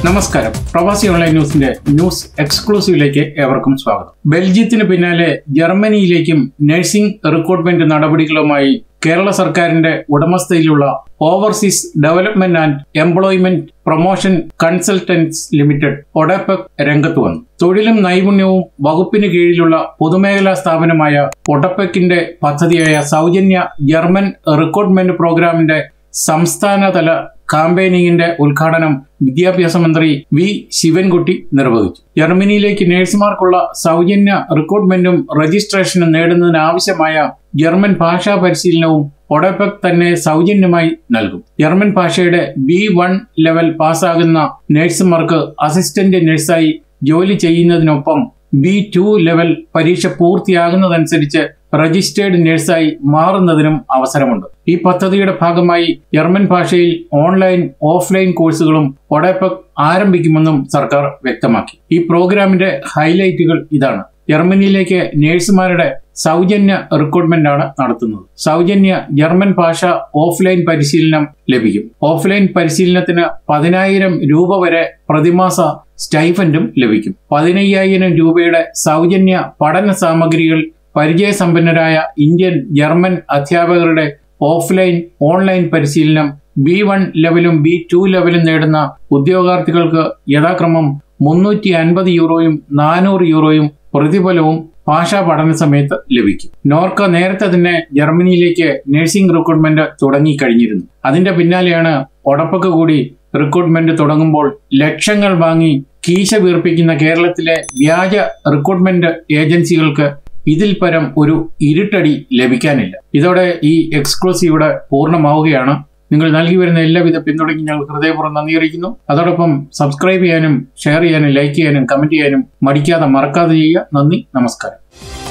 നമസ്കാരം പ്രവാസി ഓൺലൈൻ ന്യൂസിന്റെ ന്യൂസ് എക്സ്ക്ലൂസീവിലേക്ക് ഏവർക്കും സ്വാഗതം ബെൽജിയത്തിന് പിന്നാലെ ജർമ്മനിയിലേക്കും നഴ്സിംഗ് റിക്രൂട്ട്മെന്റ് നടപടികളുമായി കേരള സർക്കാരിന്റെ ഉടമസ്ഥയിലുള്ള overseas development and employment promotion consultants limited ODEPEC രംഗത്ത് വന്നു തൊഴിലും നൈപുണ്യവും വകുപ്പിന് കീഴിലുള്ള പൊതുമേഖലാ സ്ഥാപനമായ ഒഡപ്പെക്കിന്റെ പദ്ധതിയായ സൗജന്യ ജർമ്മൻ റിക്രൂട്ട്മെന്റ് പ്രോഗ്രാമിന്റെ സംസ്ഥാനതല കാമ്പയിനിങ്ങിന്റെ ഉദ്ഘാടനം വിദ്യാഭ്യാസ മന്ത്രി വി ശിവൻകുട്ടി നിർവഹിച്ചു ജർമ്മനിയിലേക്ക് നഴ്സുമാർക്കുള്ള സൗജന്യ റിക്രൂട്ട്മെന്റും രജിസ്ട്രേഷനും നേടുന്നതിനാവശ്യമായ ജർമ്മൻ ഭാഷാ പരിശീലനവും ഒഡെപെക് തന്നെ സൗജന്യമായി നൽകും ജർമ്മൻ ഭാഷയുടെ ബി വൺ ലെവൽ പാസ്സാകുന്ന നഴ്സുമാർക്ക് അസിസ്റ്റന്റ് നഴ്സായി ജോലി ചെയ്യുന്നതിനൊപ്പം ബി ടു ലെവൽ പരീക്ഷ പൂർത്തിയാകുന്നതനുസരിച്ച് രജിസ്റ്റേർഡ് നഴ്സായി മാറുന്നതിനും അവസരമുണ്ട് ഈ പദ്ധതിയുടെ ഭാഗമായി ജർമ്മൻ ഭാഷയിൽ ഓൺലൈൻ ഓഫ്ലൈൻ കോഴ്സുകളും ഒഡെപെക് ആരംഭിക്കുമെന്നും സർക്കാർ വ്യക്തമാക്കി ഈ പ്രോഗ്രാമിന്റെ ഹൈലൈറ്റുകൾ ഇതാണ് ജർമ്മനിയിലേക്ക് നഴ്സുമാരുടെ സൗജന്യ റിക്രൂട്ട്മെന്റ് ആണ് നടത്തുന്നത് സൗജന്യ ജർമ്മൻ ഭാഷ ഓഫ്ലൈൻ പരിശീലനം ലഭിക്കും ഓഫ്ലൈൻ പരിശീലനത്തിന് പതിനായിരം രൂപ വരെ പ്രതിമാസ സ്റ്റൈഫൻഡും ലഭിക്കും പതിനയ്യായിരം രൂപയുടെ സൗജന്യ പഠന സാമഗ്രികൾ പരിചയസമ്പന്നരായ ഇന്ത്യൻ ജർമ്മൻ അധ്യാപകരുടെ ഓഫ്ലൈൻ ഓൺലൈൻ പരിശീലനം ബി വൺ ലെവലും ബി ടു ലെവലും നേടുന്ന ഉദ്യോഗാർത്ഥികൾക്ക് യഥാക്രമം മുന്നൂറ്റി അൻപത് യൂറോയും നാനൂറ് യൂറോയും പ്രതിഫലവും ഭാഷാ പഠന സമയത്ത് ലഭിക്കും നോർക്ക നേരത്തെ തന്നെ ജർമ്മനിയിലേക്ക് നഴ്സിംഗ് റിക്രൂട്ട്മെന്റ് തുടങ്ങിക്കഴിഞ്ഞിരുന്നു അതിന്റെ പിന്നാലെയാണ് ഒടപ്പക്ക് കൂടി റിക്രൂട്ട്മെന്റ് തുടങ്ങുമ്പോൾ ലക്ഷങ്ങൾ വാങ്ങി കീശ വീർപ്പിക്കുന്ന കേരളത്തിലെ വ്യാജ റിക്രൂട്ട്മെന്റ് ഏജൻസികൾക്ക് ഇതിൽ പരം ഒരു ഇരുട്ടടി ലഭിക്കാനില്ല ഇതോടെ ഈ എക്സ്ക്ലൂസീവ് ഇവിടെ പൂർണ്ണമാവുകയാണ് നിങ്ങൾ നൽകി വരുന്ന എല്ലാവിധ പിന്തുണയ്ക്കും ഞങ്ങൾ ഹൃദയപൂർവ്വം നന്ദി അറിയിക്കുന്നു അതോടൊപ്പം സബ്സ്ക്രൈബ് ചെയ്യാനും ഷെയർ ചെയ്യാനും ലൈക്ക് ചെയ്യാനും കമന്റ് ചെയ്യാനും മടിക്കാതെ മറക്കാതെ ചെയ്യുക നന്ദി നമസ്കാരം